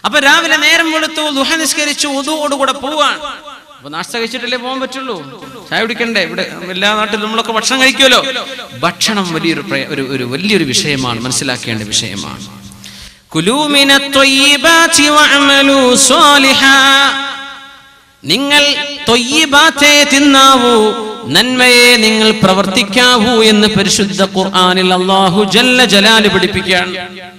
അപ്പൊ രാവിലെ നേരം വെളുത്തു ദുഹ നിസ്കരിച്ചു ഉതുവോടുകൂടെ പോവാൻ അപ്പൊ നാസ്ത കഴിച്ചിട്ടല്ലേ പോകാൻ പറ്റുള്ളൂ ചായ കുടിക്കണ്ടേ ഇവിടെ എല്ലാ നാട്ടിലും നമ്മളൊക്കെ ഭക്ഷണം കഴിക്കുമല്ലോ ഭക്ഷണം വലിയൊരു പ്രയ- ഒരു ഒരു വലിയൊരു വിഷയമാണ് മനസ്സിലാക്കേണ്ട വിഷയമാണ് കുലൂ മിനത്തൊയ്യിബാത്തി വഅമലൂ സ്വാലിഹാ നിങ്ങൾ തൊയ്യിബാത്തെ തിന്നാവൂ നന്മയെ നിങ്ങൾ പ്രവർത്തിക്കാവൂ എന്ന് പരിശുദ്ധ ഖുർആനിൽ അല്ലാഹു ജല്ല ജലാല് പഠിപ്പിക്കുകയാണ്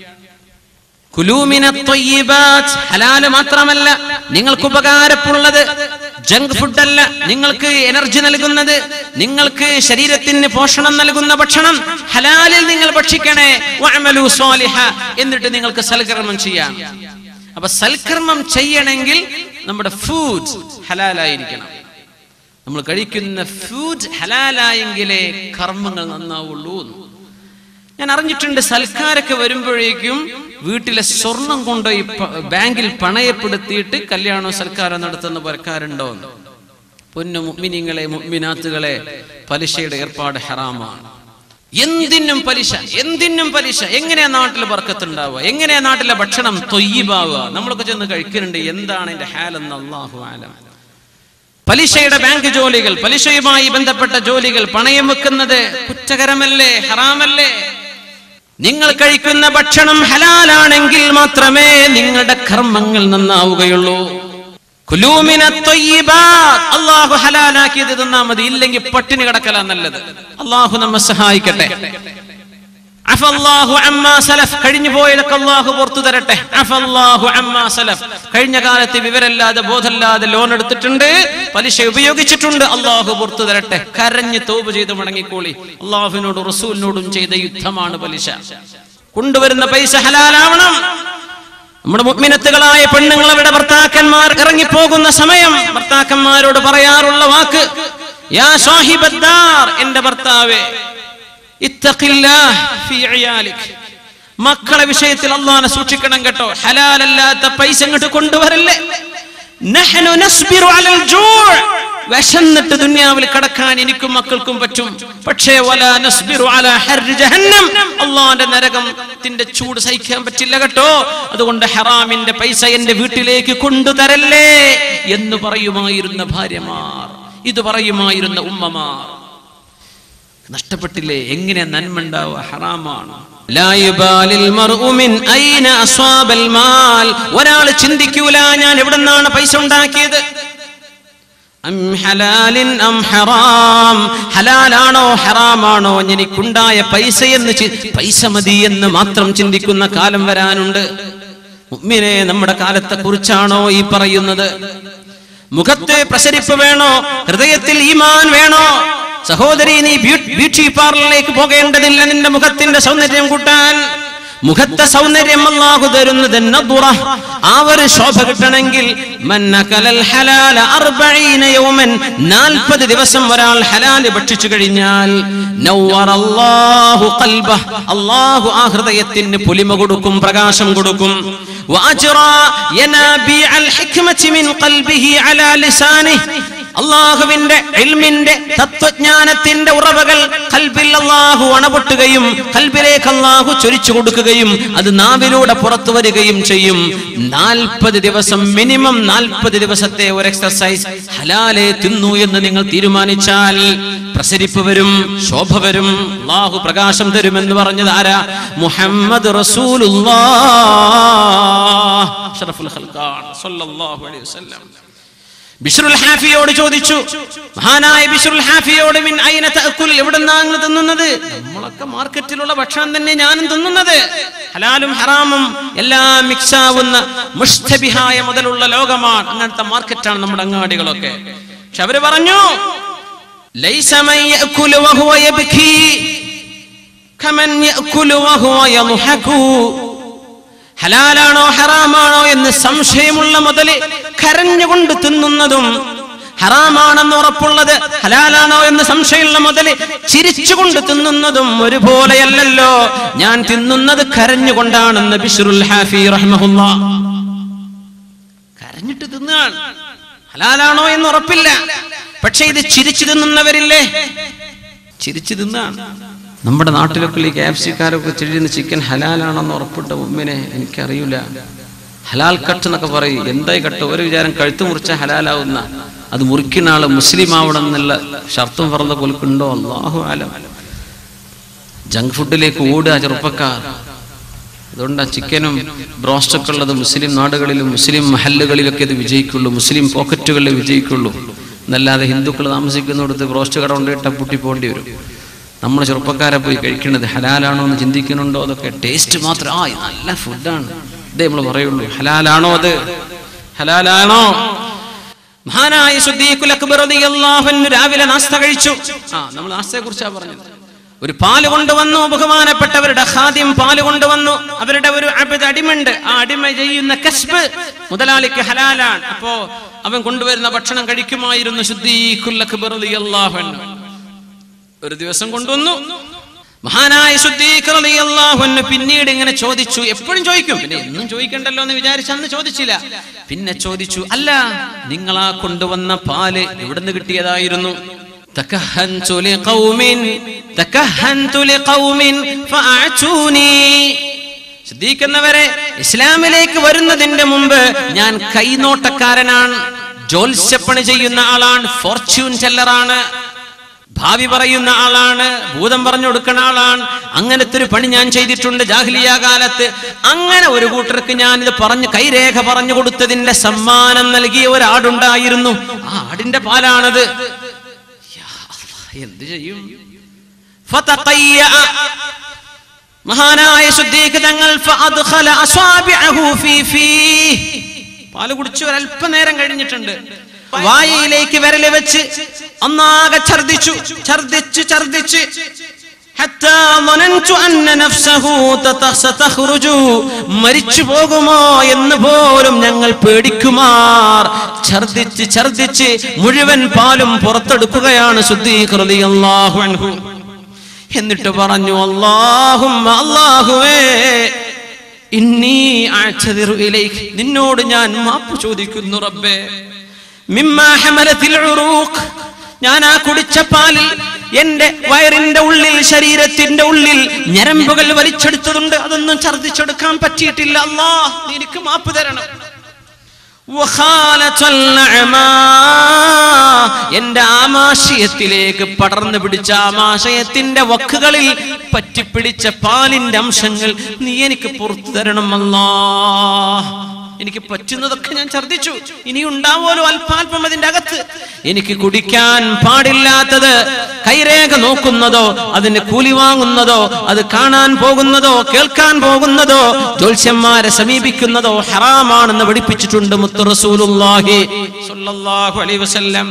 കുലൂമിന ത്വയ്യിബാത്ത് ഹലാല് മാത്രമല്ല നിങ്ങൾക്ക് ഉപകാരമുള്ളത് ജങ്ക് ഫുഡ് അല്ല നിങ്ങൾക്ക് എനർജി നൽകുന്നത് നിങ്ങൾക്ക് ശരീരത്തിന് പോഷണം നൽകുന്ന ഭക്ഷണം ഹലാലിൽ നിങ്ങൾ ഭക്ഷിക്കണേ വഅമലു സ്വാലിഹ എന്നിട്ട് നിങ്ങൾക്ക് സൽക്കർമ്മം ചെയ്യാം അപ്പൊ സൽക്കർമ്മം ചെയ്യണമെങ്കിൽ നമ്മുടെ ഫുഡ് ഹലാലായിരിക്കണം നമ്മൾ കഴിക്കുന്ന ഫുഡ് ഹലാലായെങ്കിലേ കർമ്മങ്ങൾ നന്നാവുള്ളൂ എന്ന്. ഞാൻ അറിഞ്ഞിട്ടുണ്ട് സൽക്കാരൊക്കെ വരുമ്പോഴേക്കും വീട്ടിലെ സ്വർണം കൊണ്ടുപോയി പ- ബാങ്കിൽ പണയപ്പെടുത്തിയിട്ട് കല്യാണം സൽക്കാരം നടത്തുന്ന പരക്കാരുണ്ടോ എന്ന് പൊന്നു മുഗ്മിനിങ്ങളെ മുഗ്മിനാത്തുകളെ പലിശയുടെ ഏർപ്പാട് ഹറാമാണ് എന്തിനും പലിശ എന്തിനും പലിശ എങ്ങനെയാ നാട്ടിൽ ബർക്കത്തുണ്ടാവുക എങ്ങനെയാ നാട്ടിലെ ഭക്ഷണം തൊയ്യബാവുക നമ്മളൊക്കെ ചെന്ന് കഴിക്കുന്നുണ്ട് എന്താണ് എന്റെ ഹാലെന്ന് അള്ളാഹു ആലം പലിശയുടെ ബാങ്ക് ജോലികൾ പലിശയുമായി ബന്ധപ്പെട്ട ജോലികൾ പണയം വെക്കുന്നത് കുറ്റകരമല്ലേ ഹറാമല്ലേ നിങ്ങൾ കഴിക്കുന്ന ഭക്ഷണം ഹലാലാണെങ്കിൽ മാത്രമേ നിങ്ങളുടെ കർമ്മങ്ങൾ നന്നാവുകയുള്ളൂ കുലൂമിന ത്വയ്യിബാത്ത്. അള്ളാഹു ഹലാലാക്കിയത് തിന്നാ മതി ഇല്ലെങ്കിൽ പട്ടിണി കിടക്കലാ നല്ലത് അള്ളാഹു നമ്മെ സഹായിക്കട്ടെ അഫല്ലാഹു അമ്മാ സലഫ് കഴിഞ്ഞു പോയതൊക്കെ അള്ളാഹു പുറത്തു തരട്ടെ അഫല്ലാഹു അമ്മാ സലഫ് കഴിഞ്ഞ കാലത്ത് വിവരല്ലാതെ ബോധമില്ലാതെ ലോൺ എടുത്തിട്ടുണ്ട് പലിശ ഉപയോഗിച്ചിട്ടുണ്ട് അള്ളാഹു പുറത്തു തരട്ടെ കരഞ്ഞ് തോപ് ചെയ്ത് മടങ്ങിക്കോളി അള്ളാഹുവിനോടും റസൂലിനോടും ചെയ്ത യുദ്ധമാണ് പലിശ കൊണ്ടുവരുന്ന പൈസ ഹലാലാവണം നമ്മുടെ മുഗ്മിനത്തുകളായ പെണ്ണുങ്ങൾ അവരുടെ ഭർത്താക്കന്മാർ ഇറങ്ങിപ്പോകുന്ന സമയം ഭർത്താക്കന്മാരോട് പറയാറുള്ള വാക്ക് യാ സാഹിബദ്ദാർ എന്റെ ഭർത്താവേ ഇത്തഖില്ലാഹ് ഫീ ഇയാലിക്. മക്കളെ വിഷയത്തിൽ അള്ളാനെ സൂക്ഷിക്കണം കേട്ടോ ഹലാലല്ലാത്ത പൈസ ഇങ്ങോട്ട് കൊണ്ടുവരല്ലേ നഹ്നു നസ്ബിറു അലൽ ജൂഅ്. വിശന്നിട്ട് ദുനിയാവിൽ കടക്കാൻ എനിക്കും മക്കൾക്കും പറ്റും പക്ഷേ വലാ നസ്ബിറു അലാ ഹർരി ജഹന്നം അള്ളാന്റെ നരകത്തിന്റെ ചൂട് സഹിക്കാൻ പറ്റില്ല കേട്ടോ അതുകൊണ്ട് ഹറാമിന്റെ പൈസ എന്റെ വീട്ടിലേക്ക് കൊണ്ടുതരല്ലേ എന്ന് പറയുമായിരുന്ന ഭാര്യമാർ ഇത് പറയുമായിരുന്ന ഉമ്മമാർ നഷ്ടപ്പെട്ടില്ലേ എങ്ങനെ നന്മ ഉണ്ടാവുക ഹറാമാണ് ലാ യുബാലിൽ മർഉ മിൻ ഐന അസ്വാബൽ മാൽ ഒരാൾ ചിന്തിക്കൂല ഞാൻ എവിടെ നിന്നാണ് പൈസ ഉണ്ടാക്കിയത് അം ഹലാലിൻ അം ഹറാം ഹലാലാണോ ഹറാമാണോ എനിക്കുണ്ടായ പൈസ എന്ന് ചി- പൈസ മതി എന്ന് മാത്രം ചിന്തിക്കുന്ന കാലം വരാനുണ്ട് മുഅ്മിനെ നമ്മുടെ കാലത്തെ കുറിച്ചാണോ ഈ പറയുന്നത് മുഖത്ത് പ്രസരിപ്പ് വേണോ ഹൃദയത്തിൽ ഈമാൻ വേണോ സഹോദരി നീ ബ്യൂ- ബ്യൂട്ടി പാർലറിലേക്ക് പോകേണ്ടതില്ല നിന്റെ മുഖത്തിന്റെ സൗന്ദര്യം കൂട്ടാൻ മുഖത്തെ സൗന്ദര്യം അല്ലാഹു തരുന്നത് നദ്റ. ആ ഒരു ശോഭ കിട്ടണമെങ്കിൽ മൻ അകലൽ ഹലാല അർബഈന യൗമൻ 40 ദിവസം ഒരാൾ ഹലാൽ ഭക്ഷിച്ചു കഴിഞ്ഞാൽ നവ്വറല്ലാഹു ഖൽബഹ് അല്ലാഹു ആ ഹൃദയത്തിന് പൊലിമ കൊടുക്കും പ്രകാശം കൊടുക്കും വഅജ്റാ യനാബിഅൽ ഹിക്മതി മിൻ ഖൽബിഹി അലാ ലിസാനിഹി അള്ളാഹുവിന്റെ ഇൽമിന്റെ തത്വജ്ഞാനത്തിന്റെ ഉറവകൾ കൽബിൽ അള്ളാഹു അണപൊട്ടുകയും കൽബിലേക്ക് അള്ളാഹു ചൊരിച്ചു കൊടുക്കുകയും അത് നാവിലൂടെ പുറത്തു വരികയും ചെയ്യും നാൽപ്പത് ദിവസം മിനിമം നാൽപ്പത് ദിവസത്തെ ഒരു എക്സർസൈസ് ഹലാലെ തിന്നു എന്ന് നിങ്ങൾ തീരുമാനിച്ചാൽ പ്രസരിപ്പ് വരും ശോഭ വരും അള്ളാഹു പ്രകാശം തരുമെന്ന് പറഞ്ഞത് ആരാ മുഹമ്മദ് റസൂലുള്ളാഹ് ബിഷ്റുൽ ഹാഫിയോട് ചോദിച്ചു മഹാനായ ബിഷ്റുൽ ഹാഫിയോട് മിൻ ഐന തഅക്കുൽ എവിടുന്നാണ് തിന്നുന്നത് നമ്മളൊക്കെ മാർക്കറ്റിലുള്ള ഭക്ഷണം തന്നെ ഞാനും തിന്നുന്നത് ഹലാലും ഹറാമും എല്ലാം മിക്സ് ആവുന്ന മുഷ്തബിഹായ മുതലുള്ള ലോകമാണ് അങ്ങനത്തെ മാർക്കറ്റാണ് നമ്മുടെ അങ്ങാടികളൊക്കെ പക്ഷെ അവര് പറഞ്ഞു ലൈസ മൻ യഅക്കുലു വഹുവ യബ്കി കമൻ യഅക്കുലു വഹുവ യദ്ഹകു ഹലാലാണോ ഹറാമാണോ എന്ന് സംശയമുള്ള മുതല് കരഞ്ഞുകൊണ്ട് തിന്നുന്നതും ഹറാമാണെന്ന് ഉറപ്പുള്ളത് ഹലാലാണോ എന്ന് സംശയമുള്ള മുതല് ചിരിച്ചുകൊണ്ട് തിന്നുന്നതും ഒരുപോലെയല്ലല്ലോ ഞാൻ തിന്നുന്നത് കരഞ്ഞുകൊണ്ടാണെന്ന് ബിഷറുൽ ഹാഫി റഹ്മഹുല്ല കരഞ്ഞിട്ട് തിന്നാണ് ഹലാലാണോ എന്ന് ഉറപ്പില്ല പക്ഷെ ഇത് ചിരിച്ചു തിന്നുന്നവരില്ലേ ചിരിച്ചു തിന്നാണ് നമ്മുടെ നാട്ടിലൊക്കെ ഈ ക്യാപ്സിക്കാരൊക്കെ ചെഴുന്ന ചിക്കൻ ഹലാലാണെന്ന് ഉറപ്പിട്ട ഉമ്മിനെ എനിക്കറിയില്ല ഹലാൽ കട്ട് എന്നൊക്കെ പറയും എന്തായി കട്ട് ഒരു വിചാരം കഴുത്ത് മുറിച്ച ഹലാലാവുന്ന അത് മുറിക്കുന്ന ആള് മുസ്ലിം ആവണം എന്നുള്ള ഷർത്തും പറഞ്ഞ കൊൽക്കുണ്ടോ അള്ളാഹു ആലം ജങ്ക് ഫുഡിലേക്ക് ഓടുക ചെറുപ്പക്കാർ അതുകൊണ്ട് ആ ചിക്കനും ബ്രോസ്റ്റൊക്കെ ഉള്ളത് മുസ്ലിം നാടുകളിലും മുസ്ലിം മഹല്ലുകളിലൊക്കെ ഇത് വിജയിക്കുള്ളൂ മുസ്ലിം പോക്കറ്റുകളിൽ വിജയിക്കുള്ളൂ എന്നല്ലാതെ ഹിന്ദുക്കൾ താമസിക്കുന്നിടത്ത് ബ്രോസ്റ്റ് കട കൊണ്ടിട്ട പൂട്ടി പോകേണ്ടി വരും നമ്മൾ ചെറുപ്പക്കാരെ പോയി കഴിക്കുന്നത് ഹലാലാണോ എന്ന് ചിന്തിക്കുന്നുണ്ടോ അതൊക്കെ ടേസ്റ്റ് മാത്രം ആ ഇത് നല്ല ഫുഡാണ് ഇതേ നമ്മൾ പറയുള്ളൂ ഹലാലാണോ അത് ഹലാലാണോ മഹാനായ സുദ്ദീഖുൽ അക്ബർ റളിയല്ലാഹു അൻഹു രാവിലെ നാസ്ത കഴിച്ചു ആ നമ്മൾ നാസ്തയെ കുറിച്ചാ പറഞ്ഞത് ഒരു പാല് കൊണ്ടുവന്നു ബഹുമാനപ്പെട്ടവരുടെ ഖാദ്യം പാല് കൊണ്ടുവന്നു അവരുടെ ഒരു അബദ് അടിമണ്ട് ആ അടിമ ചെയ്യുന്ന കസ്ബ് മുതലാളിക്ക് ഹലാലാണ് അപ്പോ അവൻ കൊണ്ടുവരുന്ന ഭക്ഷണം കഴിക്കുമായിരുന്നു സുദ്ദീഖുൽ അക്ബർ റളിയല്ലാഹു അൻഹു ഒരു ദിവസം കൊണ്ടുവന്നു മഹാനായ സുദ്ദീഖ് റളിയല്ലാഹു അൻഹു പിന്നീട് ഇങ്ങനെ ചോദിച്ചു എപ്പോഴും ചോദിക്കും പിന്നെ എന്നും ചോദിക്കണ്ടല്ലോ എന്ന് വിചാരിച്ച് അന്ന് ചോദിച്ചില്ല പിന്നെ ചോദിച്ചു അല്ല നിങ്ങളാ കൊണ്ടുവന്ന പാല് എവിടുന്ന് കിട്ടിയതായിരുന്നു تكهنت لقوم تكهنت لقوم فأعتوني സിദ്ദീഖ് എന്നവരെ ഇസ്ലാമിലേക്ക് വരുന്നതിന്റെ മുമ്പ് ഞാൻ കൈനോട്ടക്കാരനാണ് ജോത്സ്യപ്പണി ചെയ്യുന്ന ആളാണ് ഫോർച്യൂൺ ടെല്ലറാണ് ഭാവി പറയുന്ന ആളാണ് ഭൂതം പറഞ്ഞു കൊടുക്കുന്ന ആളാണ് അങ്ങനത്തെ ഒരു പണി ഞാൻ ചെയ്തിട്ടുണ്ട് ജാഹ്ലിയ കാലത്ത് അങ്ങനെ ഒരു കൂട്ടർക്ക് ഞാൻ ഇത് പറഞ്ഞു കൈരേഖ പറഞ്ഞു കൊടുത്തതിന്റെ സമ്മാനം നൽകിയ ഒരാടുണ്ടായിരുന്നു ആ ആടിന്റെ പാലാണത് യാ അല്ലാഹ്, എന്ത് ചെയ്യും ഫതഖയ്യ. മഹാനായ സുദ്ദീഖ് തങ്ങൾ ഫഅദ്ഖല അസ്വാബിഅഹു ഫീ ഫീഹ്. പാല് കുടിച്ചു ഒരല്പനേരം കഴിഞ്ഞിട്ടുണ്ട് വായയിലേക്ക് വിരല് വെച്ച് ഒന്നാകെ ഛർദിച്ചു ഛർദിച്ച് ഛർദിച്ച് حتى ظننت أن نفسه تت- ستخرج. മരിച്ചു പോകുമോ എന്ന് പോലും ഞങ്ങൾ പേടിക്കുമാർ ഛർദിച്ച് ഛർദിച്ച് മുഴുവൻ പാലും പുറത്തെടുക്കുകയാണ് സുദ്ദീഖ് റളിയല്ലാഹു അൻഹു എന്നിട്ട് പറഞ്ഞു അല്ലാഹും അല്ലാഹുവേ ഇന്നീ അഅ്തദിറു ഇലൈക് നിന്നോട് ഞാൻ മാപ്പ് ചോദിക്കുന്നു റബ്ബേ മിമ്മാ ഹമലത്തിൽ ഉറൂഖ് ഞാൻ ആ കുടിച്ച പാലിൽ എന്റെ വയറിന്റെ ഉള്ളിൽ ശരീരത്തിന്റെ ഉള്ളിൽ ഞരമ്പുകൾ വലിച്ചെടുത്തതുണ്ട് അതൊന്നും ഛർദിച്ചെടുക്കാൻ പറ്റിയിട്ടില്ല അല്ലാ നീ എനിക്ക് മാപ്പ് തരണം വഖാലത്തുൽ അഅമാ. എന്റെ ആമാശയത്തിലേക്ക് പടർന്നു പിടിച്ച ആമാശയത്തിന്റെ വക്കുകളിൽ പറ്റിപ്പിടിച്ച പാലിന്റെ അംശങ്ങൾ നീ എനിക്ക് പുറത്തു തരണം അല്ലാ എനിക്ക് പറ്റുന്നതൊക്കെ ഞാൻ ഛർദിച്ചു ഇനി ഉണ്ടാവുമല്ലോ അല്പാൽപം അതിന്റെ അകത്ത് എനിക്ക് കുടിക്കാൻ പാടില്ലാത്തത് കൈരേഖ നോക്കുന്നതോ അതിന് കൂലി വാങ്ങുന്നതോ അത് കാണാൻ പോകുന്നതോ കേൾക്കാൻ പോകുന്നതോ ജ്യോത്സ്യന്മാരെ സമീപിക്കുന്നതോ ഹറാമാണെന്ന് പഠിപ്പിച്ചിട്ടുണ്ട് മുത്തു റസൂലുള്ളാഹി സ്വല്ലല്ലാഹു അലൈഹി വസല്ലം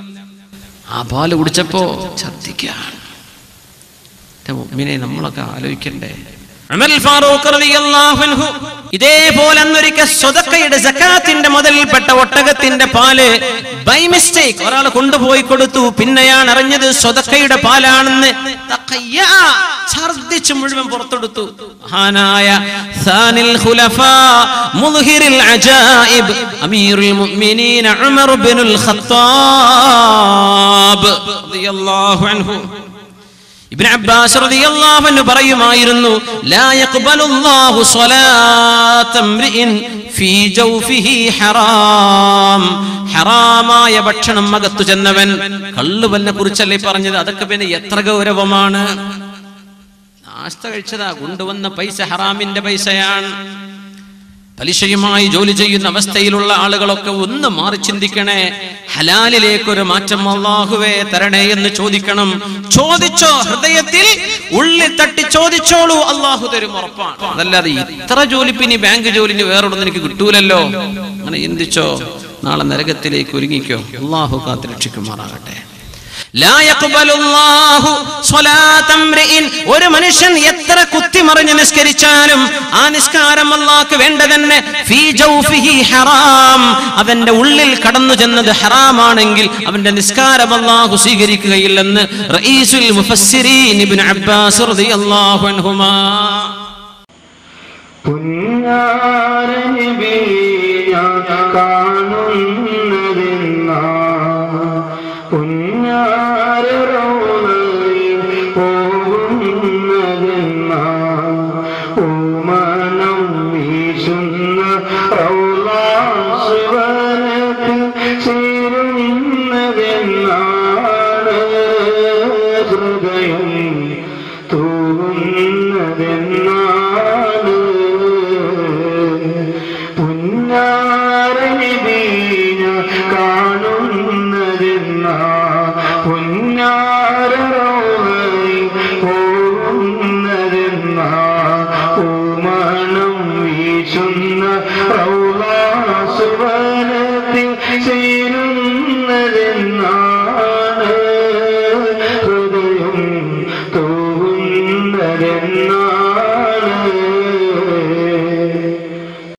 ആ പാല് കുടിച്ചപ്പോ ഛർദിക്കാൻ എന്റെ മുഅ്മിനെ നമ്മളൊക്കെ ആലോചിക്കണ്ടേ ഉമർ ഫാറൂഖ് റളിയല്ലാഹു അൻഹു ഇതേപോലെ അന്നൊരിക്കൽ സ്വതക്കയുടെ സക്കാത്തിന്റെ മുതലിൽപ്പെട്ട ഒട്ടകത്തിന്റെ പാല് ബൈ മിസ്റ്റേക്ക് ഒരാൾ കൊണ്ടുപോയി കൊടുത്തു പിന്നെയാണ് അറിഞ്ഞത് സ്വതക്കയുടെ പാലാണെന്ന് തഖയ്യ, ഛർദ്ദിച്ച് മുഴുവൻ പുറത്തെടുത്തു മഹാനായ സാനിൽ ഖുലഫാ മുദ്ഹിറിൽ അജായിബ് അമീറുൽ മുഅ്മിനീൻ ഉമർ ഇബ്നുൽ ഖത്താബ് റളിയല്ലാഹു അൻഹു ഇബ്നു അബ്ബാസ് റളിയല്ലാഹു അൻഹു പറയുമായിരുന്നു ലാ യഖ്ബലുല്ലാഹു സ്വലാത്ത ഇംറിഇൻ ഫീ ജൗഫിഹി ഹറാം ഹറാമായ ഭക്ഷണം അകത്തു ചെന്നവൻ കള്ളുവലിനെ കുറിച്ചല്ലേ പറഞ്ഞത് അതൊക്കെ പിന്നെ എത്ര ഗൗരവമാണ് നാസ്ത കഴിച്ചതാ കൊണ്ടുവന്ന പൈസ ഹറാമിന്റെ പൈസയാണ് പലിശയുമായി ജോലി ചെയ്യുന്ന അവസ്ഥയിലുള്ള ആളുകളൊക്കെ ഒന്ന് മാറി ചിന്തിക്കണേ ഹലാലിലേക്കൊരു മാറ്റം അള്ളാഹുവേ തരണേ എന്ന് ചോദിക്കണം ചോദിച്ചോ ഹൃദയത്തിൽ ഉള്ളിൽ തട്ടി ചോദിച്ചോളൂ അള്ളാഹു തരും ഉറപ്പാണ് അതല്ലാതെ ഇത്ര ജോലി പിന്നെ ബാങ്ക് ജോലിന് വേറൊന്നും എനിക്ക് കിട്ടൂലല്ലോ അങ്ങനെ ചിന്തിച്ചോ നാളെ നരകത്തിലേക്ക് ഒരുങ്ങിക്കോ അള്ളാഹു കാത്ത് രക്ഷിക്കുമാറാകട്ടെ ലാ യഖ്ബലുല്ലാഹു സ്വലാത്ത ഇംറിഇൻ. ഒരു മനുഷ്യൻ എത്ര കുത്തിമറിഞ്ഞ് നിസ്കരിച്ചാലും ആ നിസ്കാരം അള്ളാഹ്ക്ക് വേണ്ട തന്നെ ഫീ ജൗഫിഹി ഹറാം അവന്റെ ഉള്ളിൽ കടന്നു ചെന്നത് ഹറാമാണെങ്കിൽ അവന്റെ നിസ്കാരം അള്ളാഹു സ്വീകരിക്കുകയില്ലെന്ന് റഈസുൽ മുഫസ്സിരീൻ ഇബ്നു അബ്ബാസ് റളിയല്ലാഹു അൻഹുമാ പുന്നാരനബി ഞാൻ കാണുന്നതെന്നാ പുന്നാര റൗളയിൽ പോകുന്നതെന്നാ ഓമനം വീശുന്ന റൗ ദീനും